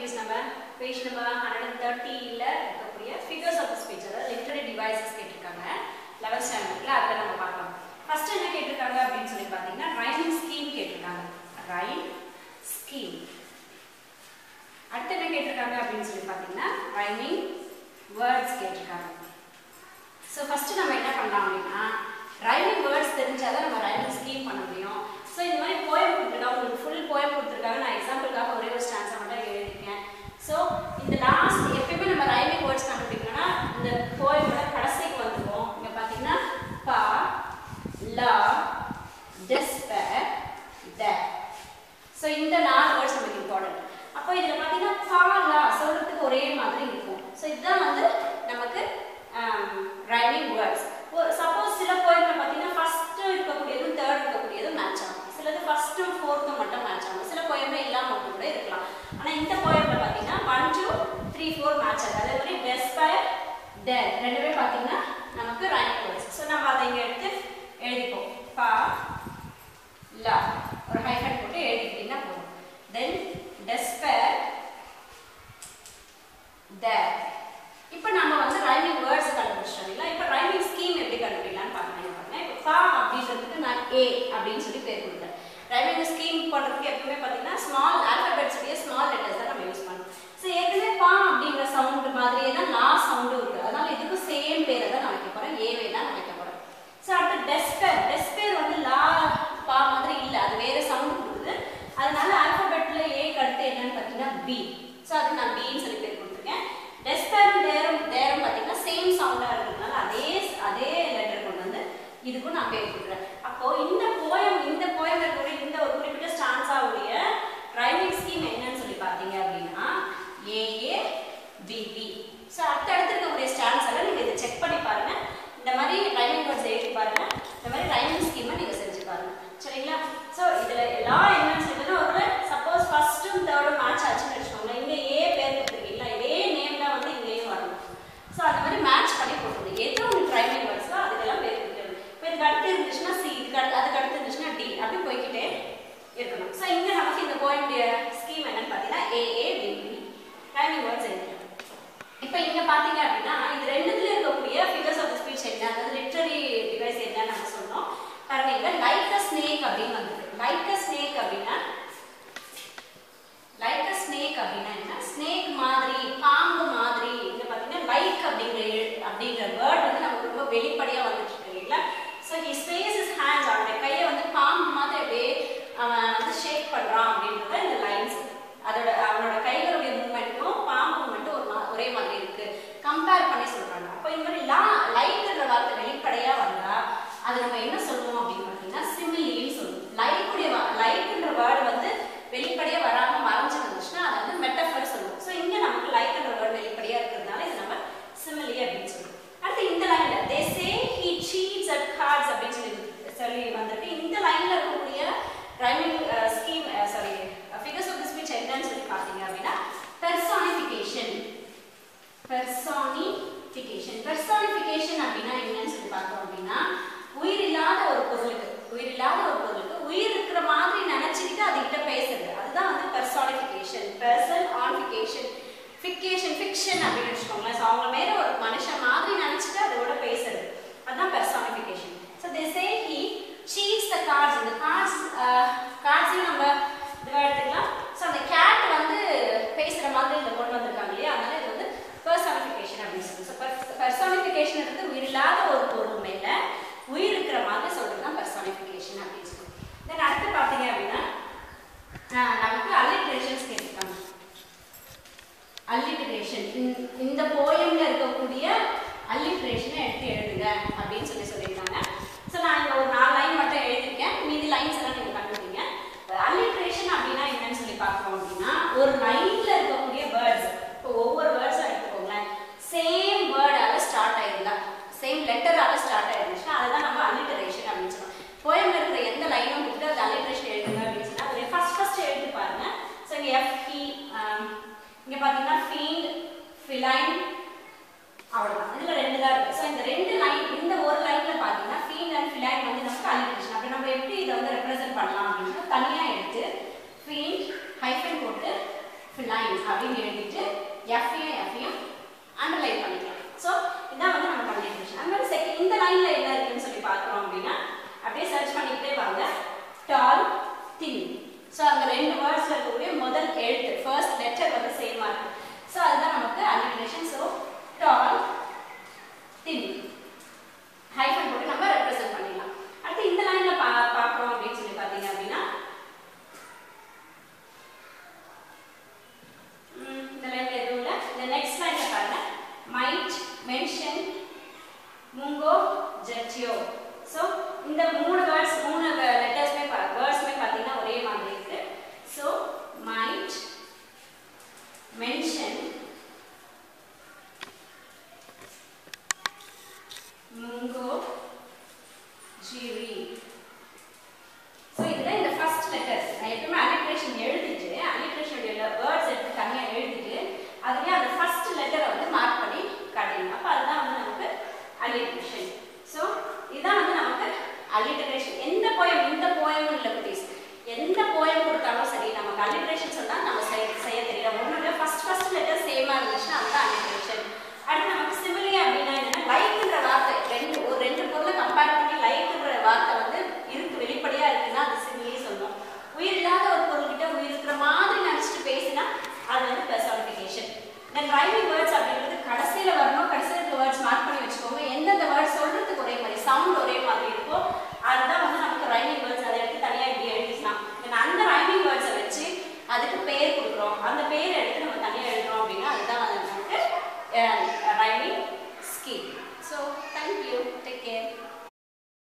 speech நம்ம page number hundred and தேர்ட்டியில் இருக்கக்கூடிய ஃபிகர்ஸ் ஆஃப் ஸ்பீச் அதாவது லிட்டரரி டிவைசஸ் கேட்டிருக்காங்க லெவன்த் ஸ்டாண்டர்டில் அதில் நம்ம பார்க்கலாம் ஃபர்ஸ்ட் என்ன கேட்டிருக்காங்க அப்படின்னு சொல்லி பார்த்தீங்கன்னா ரைமிங் ஸ்கீம் கேட்டிருக்காங்க ரைம் ஸ்கீம் அடுத்து என்ன கேட்டிருக்காங்க அப்படின்னு சொல்லி பார்த்தீங்கன்னா ரைமிங் வேர்ட்ஸ் கேட்டிருக்காங்க ஸோ ஃபஸ்ட்டு நம்ம என்ன பண்ணலாம் அப்படின்னா ரைமிங் வேர்ட்ஸ் தெரிஞ்சாதான் நம்ம ரைமிங் ஸ்கீம் பண்ண முடியும் ஸோ இந்த மாதிரி போயம் கொடுத்துருக்காங்க உங்களுக்கு ஃபுல் போயம் கொடுத்துருக்காங்க நான் எக்ஸாம்பிளுக்காக ஒரே ஒரு ஸ்டான்ஸை மட்டும் எழுதிருக்கேன் ஸோ இந்த லாஸ்ட் எப்பயுமே நம்ம ரைமிங் வேர்ட்ஸ் கண்டுபிடிக்கணும்னா இந்த போயமோட கடைசிக்கு வந்துருவோம் இங்கே பார்த்தீங்கன்னா பா லா டெஸ்பர் ட ஸோ இந்த நாலு வேர்ட்ஸ் நமக்கு இம்பார்ட்டன்ட் அப்போ இதில் பார்த்தீங்கன்னா பா லா சொல்கிறதுக்கு ஒரே மாதிரி இருக்கும் ஸோ இதுதான் வந்து நமக்கு ரைமிங் வேர்ட்ஸ் சப்போஸ் சில போயம்ல பார்த்தீங்கன்னா ஃபர்ஸ்ட் இருக்கக்கூடியதும் தேர்ட் இருக்கக்கூடியதும் மேட்ச் ஆகும் சிலது ஃபர்ஸ்ட்டும் ஃபோர்த்தும் மட்டும் மேட்ச் ஆகும் சில போயம்ல இல்லாமல் கூட இருக்கலாம் ஆனால் இந்த போயம்ல பார்த்தீங்கன்னா one two three four match ஆகும் அதே மாதிரி டெஸ்பயர் டெர் ரெண்டுமே பார்த்தீங்கன்னா நமக்கு ரைமிங் வேர்ட்ஸ் ஸோ நம்ம அதை இங்கே எடுத்து எழுதிப்போம் பா லா ஒரு ஹைஃபன் போட்டு எழுதிக்கிட்டீங்கன்னா போதும் தென் டெஸ்பயர் டெர் இப்போ நம்ம வந்து ரைமிங் வேர்ட்ஸ் கண்டுபிடிச்சோம் இல்லைங்களா இப்போ ரைமிங் ஸ்கீம் எப்படி கண்டுபிடிக்கலாம்னு பார்க்கணும் பாருங்க இப்போ பா அப்படின்றதுக்கு நான் ஏ அப்படின்னு சொல்லி பேர் கொடுத்தேன் ரைமிங் ஸ்கீம் பண்ணுறதுக்கு எப்பவுமே பார்த்தீங்கன்னா ஸ்மால் ஆல்பபெட்ஸ் உடைய ஸ்மால் லெட்டர்ஸ் தான் நம்ம யூஸ் பண்ணணும் ஸோ ஏற்கனவே பா அப்படிங்கிற சவுண்டு மாதிரியே தான் லா சவுண்டும் இருக்குது அதனால இதுக்கும் சேம் பேரை தான் நான் வைக்க போகிறேன் ஏவே தான் நான் வைக்க போகிறேன் ஸோ அடுத்து டெஸ்பேர் டெஸ்பேர் வந்து லா பா மாதிரி இல்லை அது வேற சவுண்டு கொடுக்குது அதனால ஆல்பபெட்ல ஏக்கு அடுத்து என்னன்னு பார்த்தீங்கன்னா பி ஸோ அது நான் பின்னு சொல்லி பேர் கொடுத்துருக்கேன் டெஸ்பேரும் தேரும் தேரும் பார்த்தீங்கன்னா சேம் சவுண்டாக இருக்கிறதுனால அதே அதே லெட்டர் கொண்டு வந்து இதுக்கும் நான் பேர் கொடுக்குறேன் அப்போ இந்த போயம் இந்த போயம் இருக்கக்கூடிய இந்த ஒரு குறிப்பிட்ட ஸ்டான்ஸாவுடைய ரைமிங் ஸ்கீம் என்னன்னு சொல்லி பார்த்தீங்க அப்படின்னா ஏஏ பிபி ஸோ அடுத்தடுத்து இருக்கக்கூடிய ஸ்டான்ஸ் எல்லாம் நீங்கள் இதை செக் பண்ணி பாருங்க இந்த மாதிரி ரைமிங் வேர்ட்ஸ் எழுதி பாருங்க இந்த மாதிரி ரைமிங் ஸ்கீமை நீங்கள் செஞ்சு பாருங்க சரிங்களா ஸோ இதில் எல்லாம் என்னன்னு சொல்லிட்டுன்னா ஒரு சப்போஸ் ஃபர்ஸ்ட்டும் தேர்டும் மேட்ச் ஆச்சுன்னு வச்சுக்கோங்களேன் இங்கே ஏ பேர் கொடுத்துருக்கீங்களா இதே நேம் தான் வந்து இங்கேயும் வரணும் ஸோ அந்த மாதிரி மேட்ச் பண்ணி போட்டுருங்க எது உங்களுக்கு ரைமிங் வேர்ட்ஸோ அதுக்கெல்லாம் பேர் கொடுத்துருங்க இப்போ இதுக்கு அடுத்து இருந்துச்சுன்னா சி இதுக்கு அடுத்து அதுக்கு அடுத்து இருந்துச்சுன்னா டி அப்படி போய்க்கிட்டே இருக்கணும் ஸோ இங்கே நமக்கு இந்த போயினுடைய ஸ்கீம் என்னன்னு பார்த்தீங்கன்னா ஏஏபிபி ரைமிங் வேர்ட்ஸ் எழுதிடும் இப்போ இங்க பாத்தீங்க அப்படின்னா இது ரெண்டுத்துல இருக்கக்கூடிய ஃபிகர்ஸ் ஆஃப் ஸ்பீச் என்ன அதாவது லிட்டரரி டிவைஸ் என்னன்னு நம்ம சொன்னோம் பாருங்க இங்க லைக் அ ஸ்னேக் அப்படின்னு வந்திருக்கு லைக் அ ஸ்னேக் அப்படின்னா லைக் அ ஸ்னேக் அப்படின்னா என்ன ஸ்னேக் மாதிரி பாம்பு மாதிரி இங்க பாத்தீங்கன்னா லைக் அப்படிங்கிற எழு- அப்படிங்கிற வேர்ட் வந்து நமக்கு ரொம்ப வெளிப்படையா வந்துட்டு இருக்கு இல்லைங்களா so he space is hands அவனுடைய கையை வந்து பாம்பு மாதிரி அப்படியே அவன் வந்து ஷேக் பண்றான் அப்படின்றத இந்த லைன்ஸ் அதோட அவனோட கைகளுடைய மூமெண்ட்டும் பாம்பு மூமெண்ட்டும் ஒரு மா- ஒரே மாதிரி இருக்கு கம்பேர் பண்ணி சொல்றாங்க அப்போ இந்த மாதிரி லா லைக்ன்ற வார்த்தை வெளிப்படையா வந்தா அது நம்ம என்ன சொல்லுவோம் அப்படின்னு பார்த்தீங்கன்னா சிமிலின்னு சொல்லுவோம் லைக்குடைய லைக்ன்ற வேர்டு வந்து வெளிப்படையா வராம மறைஞ்சு வந்துச்சுன்னா அதை வந்து மெட்டஃபர் சொல்லுவோம் ஸோ இங்க நமக்கு லைக்ன்ற வேர்டு வெளிப்படையா இருக்கிறதுனால இது நம்ம சிமிலி அப்படின்னு சொல்லுவோம் அடுத்து இந்த லைன்ல they say he cheats at cards அப்படின்னு சொல்லி சொல்லி வந்திருக்கு இந்த லைன்ல இருக்கக்கூடிய rhyming scheme sorry figures of the speech என்னன்னு சொல்லி பார்த்தீங்க அப்படின்னா பெர்சானிஃபிகேஷன் பெர்சானிஃபிகேஷன் பெர்சானிஃபிகேஷன் அப்படின்னா என்னன்னு சொல்லி பார்த்தோம் அப்படின்னா உயிர் இல்லாத ஒரு பொருளுக்கு உயிர் இல்லாத ஒரு பொருளுக்கு உயிர் இருக்கிற மாதிரி நினைச்சுக்கிட்டு அதுகிட்ட பேசுறது அதுதான் வந்து பெர்சானிஃபிகேஷன் பெர்சன் ஆனிஃபிகேஷன் ஃபிகேஷன் ஃபிக்ஷன் அப்படின்னு வச்சுக்கோங்களேன் ஸோ அவங்க மேல ஒரு மனுஷன் மாதிரி நினைச்சிட்டு அதோட பேசுறது அதுதான் personification so they say he cheats the cards இந்த கார்ட்ஸ் கார்ட்ஸையும் நம்ம இதுவாக எடுத்துக்கலாம் ஸோ அந்த கேட் வந்து பேசுகிற மாதிரி இதில் கொண்டு வந்திருக்காங்க இல்லையா அதனால இது வந்து பர்சானிஃபிகேஷன் அப்படின்னு சொல்லி ஸோ பர்சானிஃபிகேஷன் எடுத்து உயிரில்லாத ஒரு பொருள் மேலே உயிர் இருக்கிற மாதிரி சொல்கிறது தான் பர்சானிஃபிகேஷன் அப்படின்னு சொல்லி தென் அடுத்து பார்த்தீங்க அப்படின்னா ஆஹ் நமக்கு அல்லிட்ரேஷன்ஸ் கேட்டிருக்காங்க அல்லிட்ரேஷன் இந்த போயம்ல இருக்கக்கூடிய அல்லிட்ரேஷனை எடுத்து எழுதுங்க அப்படின்னு சொல்லி சொல்லியிருக்காங்க ஸோ நான் இங்க ஒரு நாலு லைன் மட்டும் எழுதியிருக்கேன் மீதி லைன்ஸ் எல்லாம் நீங்க கண்டுபிடிங்க அல்லிட்ரேஷன் அப்படின்னா என்னன்னு சொல்லி பார்க்கணும் அப்படின்னா ஒரு லைன்ல இருக்கக்கூடிய வேர்ட்ஸ் இப்போ ஒவ்வொரு வேர்ட்ஸும் எடுத்துக்கோங்களேன் சேம் வேர்டால ஸ்டார்ட் ஆயிருந்தா சேம் லெட்டரால ஸ்டார்ட் ஆயிருந்துச்சுன்னா அதுதான் நம்ம அல்லிட்டரேஷன் அப்படின்னு சொல்லுவோம் போயம்ல இருக்கிற எந்த லைனும் விட்டு அது அல்லிட்ரேஷன் எழுதுங்க அப்படின்னு சொன்னா அதில் ஃபர்ஸ்ட் ஃபர்ஸ்ட் எழுதி பாருங்க ஸோ இங்கே எஃப் ஹி இங்க பாத்தீங்கன்னா ஃபீல்ட் ஃபிலைன் அவ்வளவுதான் இதுல ரெண்டு தான் இருக்கு ஸோ இந்த ரெண்டு லைன் இந்த ஒரு லைன்ல பாத்தீங்கன்னா ஃபீல்ட் அண்ட் ஃபிலைன் வந்து நமக்கு அல்லிட்ரேஷன் அப்ப நம்ம எப்படி இதை வந்து ரெப்ரசென்ட் பண்ணலாம் அப்படின்னா தனியா எடுத்து ஃபீல்ட் ஹைஃபன் போட்டு லைன் அப்படின்னு எழுதிட்டு எஃப்ஐயும் எஃப்ஐயும் அண்டர்லைன் பண்ணிக்கலாம் ஸோ இதான் வந்து நம்ம கம்யூனிகேஷன் அது மாதிரி செகண்ட் இந்த லைனில் என்ன இருக்குன்னு சொல்லி பார்க்குறோம் அப்படின்னா அப்படியே சர்ச் பண்ணிக்கிட்டே வாங்க டால் தின் ஸோ அந்த ரெண்டு வேர்ட்ஸில் இருக்கக்கூடிய முதல் எழுத்து ஃபர்ஸ்ட் லெட்டர் வந்து சேமாக இருக்கு ஸோ அதுதான் நமக்கு அலிமினேஷன் ஸோ டால் தின் ஹைஃபன் போட்டு நம்ம ரெப்ரசென்ட் பண்ணிடலாம் அடுத்து இந்த லைன்ல பா பார்க்குறோம் அப்படின்னு சொல்லி பார்த்தீங்க அப்படின்னா ம், இந்த லைன்ல எதுவும் இல்லை இந்த நெக்ஸ்ட் லைன்ல பாருங்க மைட் மென்ஷன் முங்கோ ஜெட்டியோ ஸோ இந்த மூணு வேர்ட்ஸ் மூணு லெட்டர்ஸ்மே வேர்ட்ஸ்மே பார்த்தீங்கன்னா ஒரே மாதிரி இருக்கு so might mention Mungo Jerry so இதில் இந்த ஃபர்ஸ்ட் லெட்டர்ஸ் நான் எப்பவுமே அலிட்ரேஷன் எழுதிட்டு அலிட்ரேஷனுடைய வேர்ட்ஸ் எடுத்து தனியாக எழுதிட்டு அதுலேயே அந்த ஃபர்ஸ்ட் லெட்டரை வந்து மார்க் பண்ணி காட்டிடணும் அப்போ அதுதான் வந்து நமக்கு அலிட்ரேஷன் ஸோ இதுதான் வந்து நமக்கு அலிட்ரேஷன் எந்த போயம் இந்த போயம் இல்லை குட்டீஸ் எந்த போயம் கொடுத்தாலும் சரி நமக்கு அலிட்ரேஷன்